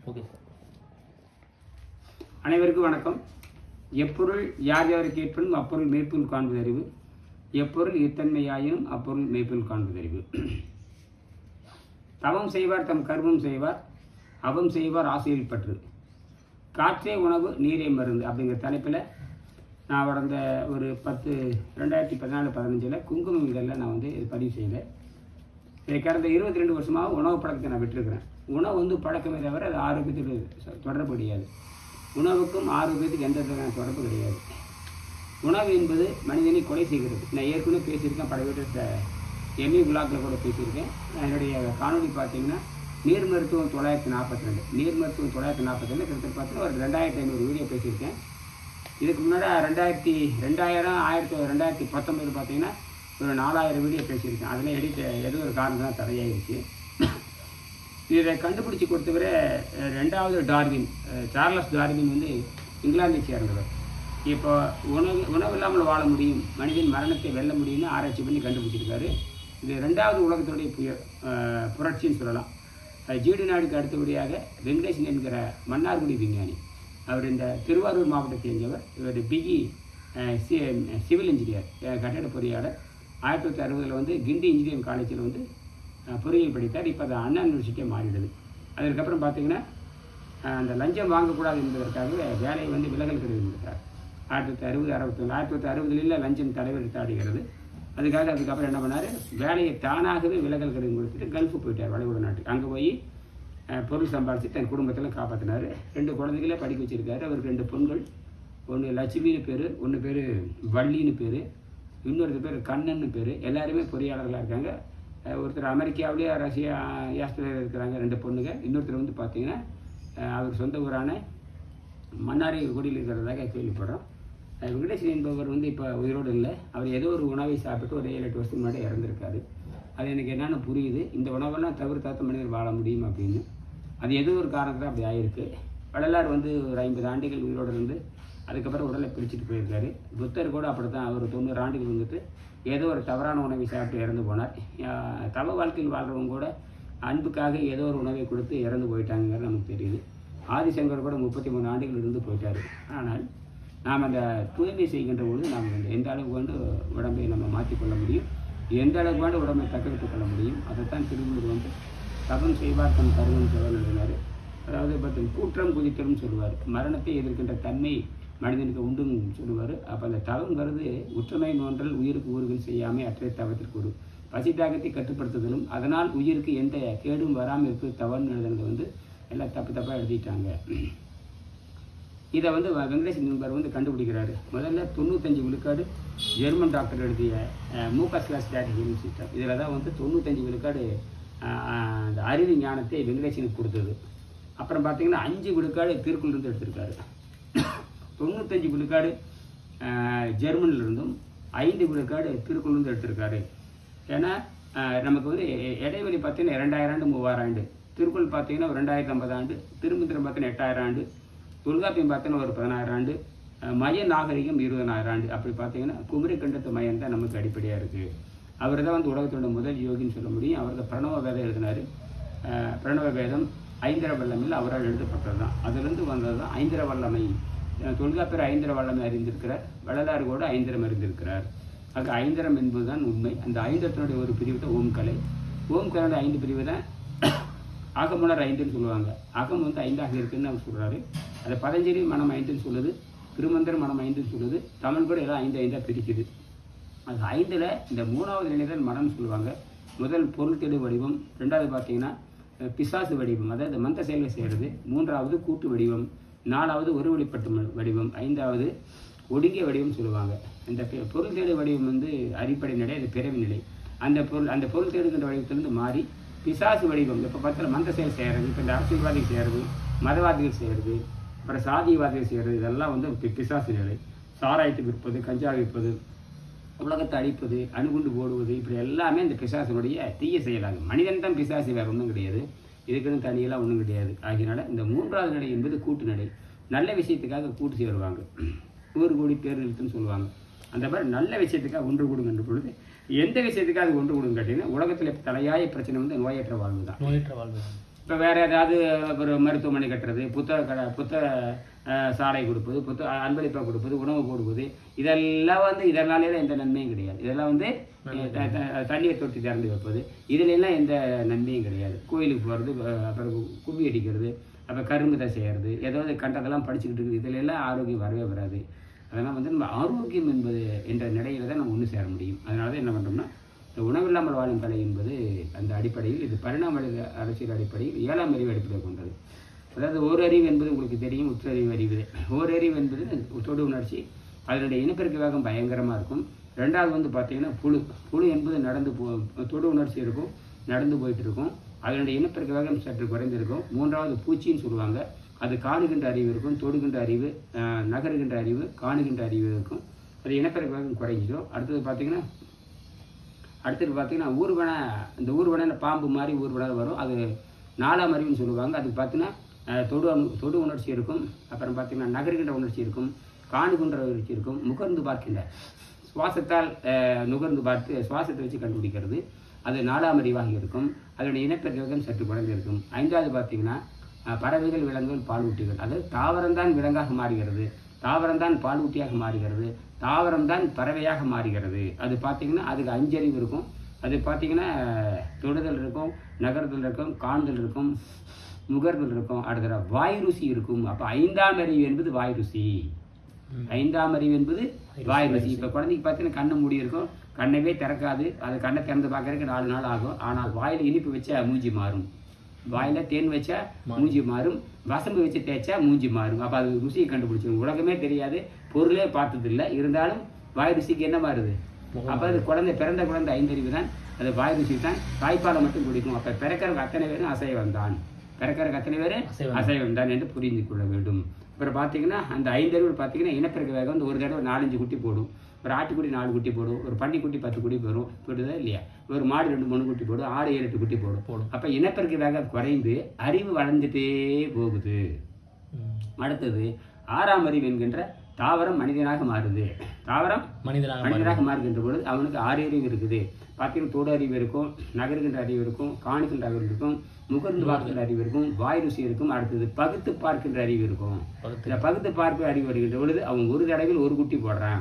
Okay sir அனைவருக்கும் வணக்கம் எப்பொருள் யார் யாருக்கு ஏற்படும் அப்பொருள் மெய்ப்பொருள் காண்பது அறிவு எப்பொருள் இத்தன்மையாயினும் அப்பொருள் மெய்ப்பொருள் காண்பது அறிவு தவம் செய்வார் தம் கர்மம் செய்வார் அவம் செய்வார் ஆசிரியர் பற்று காற்றே உணவு நீரே மருந்து அப்படிங்கிற தலைப்பில் நான் கடந்த ஒரு பத்து ரெண்டாயிரத்தி பதினாலு பதினஞ்சில் குங்குமம் இதெல்லாம் நான் வந்து இது பதிவு செய்தேன் இதை கடந்த இருபத்தி ரெண்டு வருஷமாக உணவு பழக்கத்தை நான் விட்டுருக்கிறேன் உணவு வந்து பழக்கமே தவிர அது ஆரோக்கியத்துக்கு சொ- தொடர்பு கிடையாது உணவுக்கும் ஆரோக்கியத்துக்கு எந்த விதமான தொடர்பு கிடையாது உணவு என்பது மனிதனை கொலை செய்கிறது நான் ஏற்கனவே பேசியிருக்கேன் படவேற்ற எம்இ விழாக்கில் கூட பேசியிருக்கேன் நான் என்னுடைய காணொலி பார்த்தீங்கன்னா நீர் மருத்துவம் தொள்ளாயிரத்தி நாற்பத்தி ரெண்டு நீர் மருத்துவம் தொள்ளாயிரத்தி நாற்பத்தி ரெண்டு கிட்டத்தட்ட பார்த்தீங்கன்னா ஒரு ரெண்டாயிரத்தி ஐநூறு வீடியோ பேசியிருக்கேன் இதுக்கு முன்னாடி ரெண்டாயிரத்தி ரெண்டாயிரம் ஆயிரத்தி ரெண்டாயிரத்தி பத்தொம்பது பார்த்தீங்கன்னா ஒரு நாலாயிரம் வீடியோ பேசியிருக்கேன் அதில் எடிட் ஏதோ ஒரு காரணம் தான் தடையாயிருச்சு இதை கண்டுபிடிச்சி கொடுத்தவரை அஹ், ரெண்டாவது டார்வின் அஹ், சார்லஸ் டார்வின் வந்து இங்கிலாந்தை சேர்ந்தவர் இப்போ உணவு உணவு இல்லாமல் வாழ முடியும் மனிதன் மரணத்தை வெல்ல முடியும்னு ஆராய்ச்சி பண்ணி கண்டுபிடிச்சிருக்காரு இது ரெண்டாவது உலகத்துடைய புய அஹ், புரட்சின்னு சொல்லலாம் அஹ், ஜீடு நாடுக்கு அடுத்தபடியாக வெங்கடேசன் என்கிற மன்னார்குடி விஞ்ஞானி அவர் இந்த திருவாரூர் மாவட்டத்தை சேர்ந்தவர் இவர் பிஇ சிவில் இன்ஜினியர் அஹ், கட்டட பொறியாளர் ஆயிரத்தி தொள்ளாயிரத்தி அறுபதில் வந்து கிண்டி இன்ஜினியரிங் காலேஜில் வந்து அஹ், பொறியியல் படித்தார் இப்போ அது அண்ணா யூனிவர்சிட்டியாக மாறிடுது அதுக்கப்புறம் பார்த்தீங்கன்னா அஹ், அந்த லஞ்சம் வாங்கக்கூடாது என்பதற்காக வேலையை வந்து விலகல் கிடையாது ஆயிரத்தி தொள்ளாயிரத்தி அறுபது அறுபத்தொன்று ஆயிரத்தி தொள்ளாயிரத்தி அறுபதுல லஞ்சம் தலைவர் தாடுகிறது அதுக்காக அதுக்கப்புறம் என்ன பண்ணார் வேலையை தானாகவே விலகல் கடிதம் கொடுத்துட்டு கல்ஃபு போயிட்டார் வளைகுடா நாட்டுக்கு அங்கே போய் அஹ், பொருள் சம்பாதிச்சு தன் குடும்பத்தில் காப்பாற்றினார் ரெண்டு குழந்தைகளே படிக்க வச்சிருக்காரு அவருக்கு ரெண்டு பெண்கள் ஒன்று லட்சுமின்னு பேர் ஒன்று பேர் வள்ளின்னு பேர் இன்னொரு பேர் கண்ணன்னு பேர் எல்லாருமே பொறியாளர்களாக இருக்காங்க அஹ், ஒருத்தர் அமெரிக்காவிலேயே ரஷ்யா ஆஸ்திரேலியா இருக்கிறாங்க ரெண்டு பொண்ணுங்க இன்னொருத்தர் வந்து பார்த்தீங்கன்னா அஹ், அவர் சொந்த ஊரான மன்னாரி குடியில் இருக்கிறதாக கேள்விப்படுறோம் அஹ் வெங்கடேசன் என்பவர் வந்து இப்போ உயிரோடு இல்லை அவர் ஏதோ ஒரு உணவை சாப்பிட்டு ஒரு ஏழு எட்டு வருஷத்துக்கு முன்னாடி இறந்துருக்காரு அது எனக்கு என்னென்னு புரியுது இந்த உணவெல்லாம் தவிர்த்தாத்த மனிதர் வாழ முடியும் அப்படின்னு அது ஏதோ ஒரு காரணத்தில் அப்படி ஆயிருக்கு வள்ளலார் வந்து ஒரு ஐம்பது ஆண்டுகள் உயிரோடு இருந்து அதுக்கப்புறம் உடலை பிரிச்சுட்டு போயிருக்காரு புத்தர் கூட அப்படி தான் அவர் தொண்ணூறு ஆண்டுகள் வந்துட்டு ஏதோ ஒரு தவறான உணவை சாப்பிட்டு இறந்து போனார் அஹ் தவ வாழ்க்கையில் வாழ்கிறவங்க கூட அன்புக்காக ஏதோ ஒரு உணவை கொடுத்து இறந்து போயிட்டாங்கிறது நமக்கு தெரியுது ஆதிசங்கர் கூட முப்பத்தி மூணு ஆண்டுகள் இருந்து போயிட்டார் ஆனால் நாம் அந்த தூய்மை செய்கின்ற பொழுது நாம் வந்து எந்த அளவுக்கு வந்து உடம்பை நம்ம மாற்றிக்கொள்ள முடியும் எந்த அளவுக்கு வந்து உடம்பை தக்கவைத்துக் கொள்ள முடியும் அதைத்தான் திருவள்ளுவர் வந்து தவம் செய்வார் தன் கருவம் செவன் எழுதினார் அதாவது பட் கூற்றம் குதித்தரும் சொல்லுவார் மரணத்தை எதிர்க்கின்ற தன்மை மனிதனுக்கு உண்டுன்னு சொல்லுவார் அப்போ அந்த தவங்கிறது உற்றுமை நோன்றல் உயிருக்கு ஊறுகள் செய்யாமை அற்றை தவத்திற்கு ஒரு பசி தாகத்தை கட்டுப்படுத்துதலும் அதனால் உயிருக்கு எந்த கேடும் வராமல் இருப்பது தவறுன்னு எழுதுனது வந்து எல்லாம் தப்பு தப்பாக எழுதிட்டாங்க இதை வந்து வ- வெங்கடேசன் என்பவர் வந்து கண்டுபிடிக்கிறாரு முதல்ல தொண்ணூத்தஞ்சு விழுக்காடு ஜெர்மன் டாக்டர் எழுதிய மூக்கஸ் கிளாஸ் டேட்டிக் சிஸ்டம் இதில் தான் வந்து தொண்ணூத்தஞ்சு விழுக்காடு அஹ், அஹ், அந்த அறிவு ஞானத்தை வெங்கடேசனுக்கு கொடுத்தது அப்புறம் பார்த்தீங்கன்னா அஞ்சு விழுக்காடு திருக்குள்ளிருந்து எடுத்திருக்காரு தொண்ணூத்தஞ்சு விழுக்காடு அஹ், ஜெர்மன்ல இருந்தும் ஐந்து விழுக்காடு திருக்குள்ளிருந்து எடுத்திருக்காரு ஏன்னா அஹ், நமக்கு வந்து எ- இடைவெளி பார்த்தீங்கன்னா ரெண்டாயிரம் ஆண்டு மூவாயிரம் ஆண்டு திருக்குறள் பார்த்தீங்கன்னா ஒரு ரெண்டாயிரத்தி ஐம்பது ஆண்டு திருமந்திரம் பார்த்தீங்கன்னா எட்டாயிரம் ஆண்டு தொல்காப்பியம் பார்த்தீங்கன்னா ஒரு பதினாயிரம் ஆண்டு அஹ், மய நாகரிகம் இருபதனாயிரம் ஆண்டு அப்படி பார்த்தீங்கன்னா குமரி கண்டத்து மயம் தான் நமக்கு அடிப்படையாக இருக்குது அவர் தான் வந்து உலகத்தோட முதல் யோகின்னு சொல்ல முடியும் அவர் தான் பிரணவ வேதம் எழுதினார் பிரணவ வேதம் ஐந்திர வல்லமையில் அவரால் எழுதப்பட்டது தான் அதிலிருந்து வந்தது தான் ஐந்திர வல்லமை அஹ், தொல்காப்பியர் ஐந்திர வல்லமை அறிந்திருக்கிறார் வள்ளலார் கூட ஐந்திரம் அறிந்திருக்கிறார் ஆக ஐந்திரம் என்பதுதான் உண்மை அந்த ஐந்திரத்தினுடைய ஒரு பிரிவு தான் ஓம்கலை ஓம்கலையோட ஐந்து பிரிவு தான் அகமுணர் ஐந்துன்னு சொல்லுவாங்க அகம் வந்து ஐந்தாக இருக்குன்னு அவர் சொல்றாரு அதை பதஞ்சலி மனம் ஐந்துன்னு சொல்லுது திருமந்திரம் மனம் ஐந்துன்னு சொல்லுது தமிழ் கூட எல்லாம் ஐந்து ஐந்தா பிரிக்குது அது ஐந்தில் இந்த மூணாவது நிலை தான் மனம்னு சொல்லுவாங்க முதல் பொருள் தெடு வடிவம் ரெண்டாவது பார்த்தீங்கன்னா அஹ், பிசாசு வடிவம் அதாவது மந்த செயலை செய்கிறது மூன்றாவது கூட்டு வடிவம் நாலாவது ஒரு வெளிப்பட்டு ம- வடிவம் ஐந்தாவது ஒடுங்கிய வடிவம் சொல்லுவாங்க இந்த பெ- பொருள் தேடு வடிவம் வந்து அடிப்படை நிலை அது பிறவி நிலை அந்த பொருள் அந்த பொருள் தேடுகின்ற வடிவத்திலிருந்து மாறி பிசாசு வடிவம் இப்போ பார்த்தா மந்த செயல் செய்கிறது இப்போ இந்த அரசியல்வாதிகள் செய்கிறது மதவாதிகள் செய்கிறது அப்புறம் சாதியவாதிகள் செய்கிறது இதெல்லாம் வந்து பி- பிசாசு நிலை சாராயத்தை விற்பது கஞ்சா விற்பது உலகத்தை அழிப்பது அணுகுண்டு போடுவது இப்படி எல்லாமே இந்த பிசாசினுடைய தீய செயலாகும் மனிதன் தான் பிசாசு வேற ஒன்றும் கிடையாது இதுக்குன்னு தனியெல்லாம் ஒன்றும் கிடையாது ஆகையினால இந்த மூன்றாவது நடை என்பது கூட்டு நடை நல்ல விஷயத்துக்காக கூட்டு சேருவாங்க ஊர் கூடி பேர் இழுத்துன்னு சொல்லுவாங்க அந்த மாதிரி நல்ல விஷயத்துக்காக ஒன்று கூடுங்கன்ற பொழுது எந்த விஷயத்துக்காக ஒன்று கூடுங்க கேட்டீங்கன்னா உலகத்தில் தலையாய பிரச்சனை வந்து நோயற்ற வாழ்வு தான் நோயற்ற வாழ்வு இப்போ வேறு ஏதாவது ஒரு மருத்துவமனை கட்டுறது புத்தக கடை புத்தக அஹ், சாலை கொடுப்பது புத்த அன்பளிப்பாக கொடுப்பது உணவு கொடுப்பது இதெல்லாம் வந்து இதனால எந்த நன்மையும் கிடையாது இதெல்லாம் வந்து த- த- தண்ணீர் தொட்டி திறந்து வைப்பது இதுல எல்லாம் எந்த நன்மையும் கிடையாது கோயிலுக்கு போகிறது அப்புறம் கு- கும்மி அடிக்கிறது அப்புறம் கரும்புதை செய்கிறது ஏதாவது கண்டதெல்லாம் படிச்சுக்கிட்டு இருக்குது இதுல எல்லாம் ஆரோக்கியம் வரவே வராது அதெல்லாம் வந்து நம்ம ஆரோக்கியம் என்பது என்ற நிலையில தான் நம்ம ஒன்று சேர முடியும் அதனால தான் என்ன பண்ணுறோம்னா இந்த உணவில்லாமல் வாழும் கலை என்பது அந்த அடிப்படையில் இது பரிணாம அறிவு- அரசியல் அடிப்படையில் ஏழாம் அறிவு அடிப்படை கொண்டது அதாவது ஓரறிவு என்பது உங்களுக்கு தெரியும் உற்றறிவு அறிவு ஓரறிவு என்பது தொடு உணர்ச்சி அதனுடைய இனப்பெருக்க வேகம் பயங்கரமாக இருக்கும் ரெண்டாவது வந்து பார்த்தீங்கன்னா புழு புழு என்பது நடந்து போ தொடு உணர்ச்சி இருக்கும் நடந்து போயிட்டு இருக்கும் அதனுடைய இனப்பெருக்க வேகம் சற்று குறைந்திருக்கும் மூன்றாவது பூச்சின்னு சொல்லுவாங்க அது காணுகின்ற அறிவு இருக்கும் தொடுகின்ற அறிவு அஹ், நகருகின்ற அறிவு காணுகின்ற அறிவு இருக்கும் அது இனப்பெருக்க வேகம் குறைஞ்சிடும் அடுத்தது பார்த்தீங்கன்னா அடுத்தது பார்த்தீங்கன்னா ஊர்வன இந்த ஊர்வன பாம்பு மாதிரி ஊர்வன வரும் அது நாலாம் அறிவுன்னு சொல்லுவாங்க அதுக்கு பார்த்தீங்கன்னா அஹ், தொடு அணு தொடு உணர்ச்சி இருக்கும் அப்புறம் பார்த்தீங்கன்னா நகர்கின்ற உணர்ச்சி இருக்கும் காணுகின்ற உணர்ச்சி இருக்கும் முகர்ந்து பார்க்கின்ற சுவாசத்தால் அஹ், நுகர்ந்து பார்த்து சுவாசத்தை வச்சு கண்டுபிடிக்கிறது அது நாலாம் அறிவாக இருக்கும் அதனுடைய இனப்பெருக்கம் சற்று குறைந்திருக்கும் ஐந்தாவது பார்த்தீங்கன்னா அஹ், பறவைகள் விலங்குகள் பாலூட்டிகள் அது தாவரம்தான் விலங்காக மாறுகிறது தாவரம்தான் பாலூட்டியாக மாறுகிறது தாவரம்தான் பறவையாக மாறுகிறது அது பார்த்தீங்கன்னா அதுக்கு அஞ்சறிவு இருக்கும் அது பார்த்தீங்கன்னா தொடுதல் இருக்கும் நகர்தல் இருக்கும் காணுதல் இருக்கும் முகர்தல் இருக்கும் அடுத்த வாய் ருசி இருக்கும் அப்போ ஐந்தாம் அறிவு என்பது வாய் ருசி ஐந்தாம் அறிவு என்பது வாய் ருசி இப்போ குழந்தைக்கு பார்த்தீங்கன்னா கண்ணை மூடி இருக்கும் கண்ணவே திறக்காது அது கண்ணை திறந்து பார்க்கறதுக்கு நாலு நாள் ஆகும் ஆனால் வாயில் இனிப்பு வச்சா மூஞ்சி மாறும் வாயில தேன் வச்சா மூஞ்சி மாறும் வசம்பு வச்சு தேய்ச்சா மூஞ்சி மாறும் அப்போ அது ருசியை கண்டுபிடிச்சிடும் உலகமே தெரியாது பொருளே பார்த்தது இல்லை இருந்தாலும் வாய் ருசிக்கு என்ன மாறுது அப்போ அது குழந்தை பிறந்த குழந்தை ஐந்தறிவு தான் அது வாய் ருசி தான் தாய்ப்பாலை மட்டும் குடிக்கும் அப்போ பிறக்கிற அத்தனை பேரும் அசைவம் தான் பிறக்கிற அத்தனை பேர் அசைவம். அசைவம் தான் என்று புரிந்து கொள்ள வேண்டும் அப்புறம் பார்த்தீங்கன்னா அந்த ஐந்தறிவு பார்த்தீங்கன்னா இனப்பெருக்க வேகம் வந்து ஒரு தடவை நாலஞ்சு குட்டி போடும் ஒரு ஆட்டுக்குட்டி நாலு குட்டி போடும் ஒரு பன்னிக்குட்டி பத்து குட்டி போடும் போடுதா இல்லையா ஒரு மாடு ரெண்டு மூணு குட்டி போடும் ஆடு ஏழு எட்டு குட்டி போடும் போடும். அப்போ இனப்பெருக்க வேகம் குறைந்து அறிவு வளர்ந்துட்டே போகுது ம். அடுத்தது ஆறாம் அறிவு என்கின்ற தாவரம் மனிதனாக மாறுது தாவரம் மனிதனாக மாறி- மனிதனாக மாறுகின்ற பொழுது அவனுக்கு ஆறு அறிவு இருக்குது பார்த்தீங்கன்னா தோடு அறிவு இருக்கும் நகர்கின்ற அறிவு இருக்கும் காணுகின்ற அறிவு இருக்கும் முகர்ந்து பார்க்கின்ற அறிவு இருக்கும் வாய் ருசி இருக்கும் அடுத்தது பகுத்து பார்க்கின்ற அறிவு இருக்கும் பகுத்து. இந்த பகுத்து பார்க்க அறிவு வருகின்ற பொழுது அவன் ஒரு தடவையில் ஒரு குட்டி போடுறான்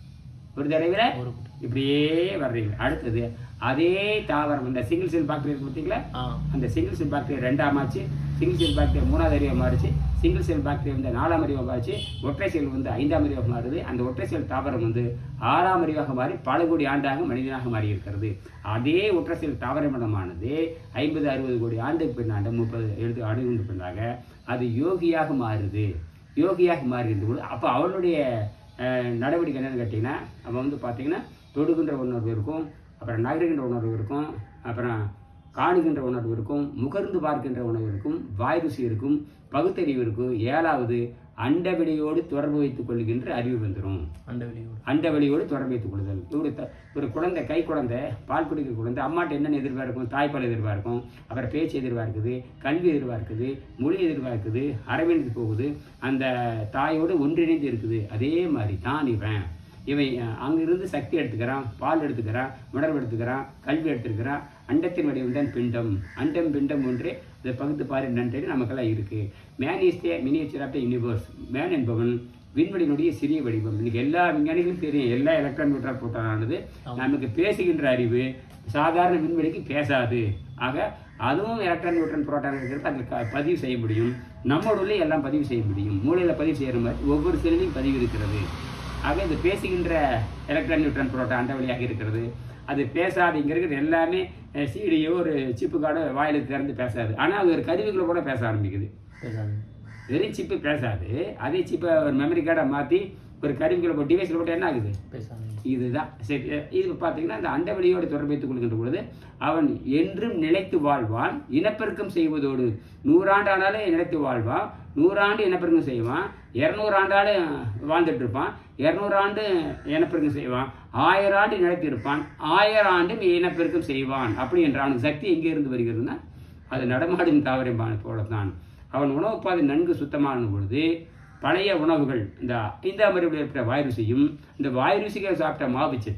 ஒரு தடவையில் ஒரு குட்டி. இப்படியே வர்றீங்க அடுத்தது அதே தாவரம் இந்த சிங்கிள் செல் பாக்டீரியா பார்த்தீங்களா ஆ அந்த சிங்கிள் செல் பாக்டீரியா ரெண்டாம் ஆச்சு சிங்கிள் செல் பாக்டீரியா மூணாவது அறிவாக மாறுச்சு சிங்கிள் செல் பாக்டீரியா வந்து நாலாம் அறிவாக மாறுச்சு ஒற்றை செல் வந்து ஐந்தாம் அறிவாக மாறுது அந்த ஒற்றை செல் தாவரம் வந்து ஆறாம் அறிவாக மாறி பல கோடி ஆண்டாக மனிதனாக மாறி இருக்கிறது அதே ஒற்றை செல் தாவர மனமானது ஐம்பது அறுபது கோடி ஆண்டுக்கு பின்னாண்ட முப்பது எழுபது ஆண்டுகளுக்கு பின்னாக அது யோகியாக மாறுது யோகியாக மாறுகின்ற பொழுது அப்போ அவனுடைய அஹ், நடவடிக்கை என்னன்னு கேட்டிங்கன்னா அவன் வந்து பார்த்தீங்கன்னா தொடுகின்ற உணர்வு இருக்கும் அப்புறம் நகருகின்ற உணர்வு இருக்கும் அப்புறம் காணுகின்ற உணர்வு இருக்கும் முகர்ந்து பார்க்கின்ற உணர்வு இருக்கும் வாய் ருசி இருக்கும் பகுத்தறிவு இருக்கும் ஏழாவது அண்டவெளியோடு தொடர்பு வைத்துக் கொள்கின்ற அறிவு வந்துடும் அண்ட வெளியோடு அண்டவெளியோடு தொடர்பு வைத்துக் கொள்ளுதல் ஒரு த ஒரு குழந்தை கை குழந்தை பால் குடிக்கிற குழந்தை அம்மாட்ட என்னென்ன எதிர்பார்க்கும் தாய்ப்பால் எதிர்பார்க்கும் அப்புறம் பேச்சு எதிர்பார்க்குது கல்வி எதிர்பார்க்குது மொழி எதிர்பார்க்குது அரவிந்து போகுது அந்த தாயோடு ஒன்றிணைந்து இருக்குது அதே மாதிரி தான் இவன் இவன் அஹ், அங்கிருந்து சக்தி எடுத்துக்கிறான் பால் எடுத்துக்கிறான் உணர்வு எடுத்துக்கிறான் கல்வி எடுத்துக்கிறான் அண்டத்தின் வடிவம் தான் பிண்டம் அண்டம் பிண்டம் ஒன்றே இதை பகுத்து பாரு நன்றி நமக்கெல்லாம் இருக்கு man is the miniature of the universe man என்பவன் விண்வெளியினுடைய சிறிய வடிவம் இன்னைக்கு எல்லா விஞ்ஞானிகளும் தெரியும் எல்லா எலக்ட்ரான் நியூட்ரான் புரோட்டானானது நமக்கு பேசுகின்ற அறிவு சாதாரண விண்வெளிக்கு பேசாது ஆக அதுவும் எலக்ட்ரான் நியூட்ரன் புரோட்டான் இருக்கிறது அதில் க- பதிவு செய்ய முடியும் நம்மோட உள்ளே எல்லாம் பதிவு செய்ய முடியும் மூளையில் பதிவு செய்கிற மாதிரி ஒவ்வொரு செல்லையும் பதிவு இருக்கிறது ஆக இது பேசுகின்ற எலக்ட்ரான் நியூட்ரன் புரோட்டான் அந்த வழியாக இருக்கிறது அது பேசாதுங்கிறது எல்லாமே சீடியோ ஒரு சிப்பு கார்டோ வாயில திறந்து பேசாது ஆனால் அது ஒரு கருவிகளை கூட பேச ஆரம்பிக்குது பேசாது வெறும் சிப்பு பேசாது அதே சிப்பை ஒரு மெமரி கார்டை மாற்றி ஒரு கருவிகளை போட்டு டிவைஸில் போட்டு என்ன ஆகுது பேசாது இதுதான் சரி இது பார்த்தீங்கன்னா அந்த அண்டவெளியோடு தொடர்பு வைத்துக் கொள்கின்ற பொழுது அவன் என்றும் நிலைத்து வாழ்வான் இனப்பெருக்கம் செய்வதோடு நூறாண்டு ஆனாலும் நிலைத்து வாழ்வான் நூறாண்டு இனப்பெருக்கம் செய்வான் இரநூறு ஆண்டாலும் வாழ்ந்துட்டு இருப்பான் இரநூறு ஆண்டு இனப்பெருக்கம் செய்வான் ஆயிரம் ஆண்டு நிலைத்து இருப்பான் ஆயிரம் ஆண்டும் இனப்பெருக்கம் செய்வான் அப்படி என்ற அவனுக்கு சக்தி எங்கே இருந்து வருகிறதுனா அது நடமாடும் தாவரமான போலத்தான் அவன் உணவு பாதை நன்கு சுத்தமான பொழுது பழைய உணவுகள் இந்த ஐந்தாம் அறிவில் இருக்கிற வாய் ருசியும் இந்த வாய் ருசிகள் சாப்பிட்ட மாவுச்சத்து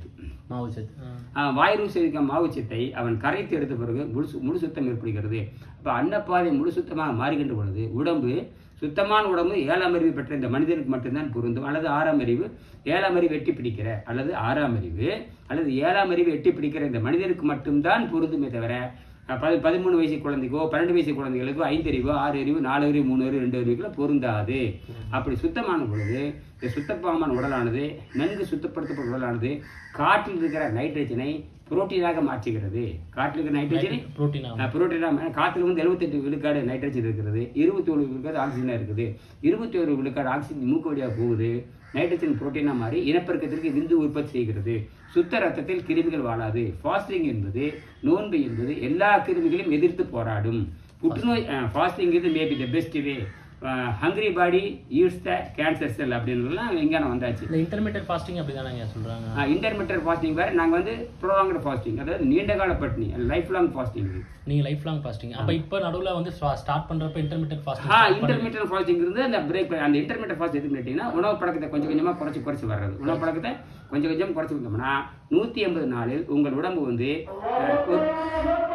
மாவு சத்து ஆ. ஆஹ் வாயு செய்திருக்க மாவுச்சத்தை அவன் கரைத்து எடுத்த பிறகு முழு சு- முழு சுத்தம் ஏற்படுகிறது அப்போ அன்னப்பாதை முழு சுத்தமாக மாறுகின்ற பொழுது உடம்பு சுத்தமான உடம்பு ஏழாம் அறிவு பெற்ற இந்த மனிதனுக்கு மட்டும்தான் பொருந்தும் அல்லது ஆறாம் அறிவு ஏழாம் அறிவு எட்டி பிடிக்கிற அல்லது ஆறாம் அறிவு அல்லது ஏழாம் அறிவு எட்டி பிடிக்கிற இந்த மனிதனுக்கு மட்டும்தான் பொருந்துமே தவிர அஹ், பதி பதிமூணு வயசு குழந்தைக்கோ பன்னெண்டு வயசு குழந்தைகளுக்கோ ஐந்து அறிவு ஆறு அறிவு நாலு அறிவு மூணு அறிவு ரெண்டு அறிவுக்குள்ள பொருந்தாது அப்படி சுத்தமான பொழுது இந்த சுத்தப்பாமான உடலானது நன்கு சுத்தப்படுத்தப்பட்ட உடலானது காற்றில் இருக்கிற நைட்ரஜனை புரோட்டீனாக மாற்றுகிறது காற்றில் இருக்கிற நைட்ரஜனை புரோட்டீன் ஆகும் புரோட்டீனா காற்றுல வந்து எழுபத்தெட்டு விழுக்காடு நைட்ரஜன் இருக்கிறது இருபத்தி ஒரு விழுக்காடு ஆக்சிஜனாக இருக்குது இருபத்தி ஒரு விழுக்காடு ஆக்சிஜன் மூக்கு வழியாக போகுது நைட்ரஜன் புரோட்டீனாக மாறி இனப்பெருக்கத்திற்கு விந்து உற்பத்தி செய்கிறது சுத்த ரத்தத்தில் கிருமிகள் வாழாது ஃபாஸ்டிங் என்பது நோன்பு என்பது எல்லா கிருமிகளையும் எதிர்த்து போராடும் புற்றுநோய் ஃபாஸ்டிங் இது maybe the best way hungry body use the cancer cell அப்படின்றதுலாம் விஞ்ஞானம் வந்தாச்சு இந்த இன்டர்மீடியட் ஃபாஸ்டிங் அப்படி தானே சொல்றாங்க இன்டர்மீட்டர் ஃபாஸ்டிங் வேறு நாங்கள் வந்து ப்ரோலாங்கட் ஃபாஸ்டிங் அதாவது நீண்ட கால பட்டினி லைஃப் லாங் ஃபாஸ்டிங் நீங்க லைஃப் லாங் ஃபாஸ்டிங் அப்ப இப்ப நடுவுல வந்து ஸ்டார்ட் பண்றப்ப intermediate ah fasting intermediate fasting இருந்து அந்த பிரேக் அந்த இன்டர்மீடியட் ஃபாஸ்ட் எதுன்னு கேட்டிங்கன்னா உணவு பழக்கத்தை கொஞ்சம் கொஞ்சமாக குறைச்சி குறைச்சி வர்றது உணவு பழக்கத்தை கொஞ்சம் கொஞ்சம் குறைச்சி வந்தோம்னா நூற்றி எண்பது நாளில் உங்கள் உடம்பு வந்து அஹ், ஒரு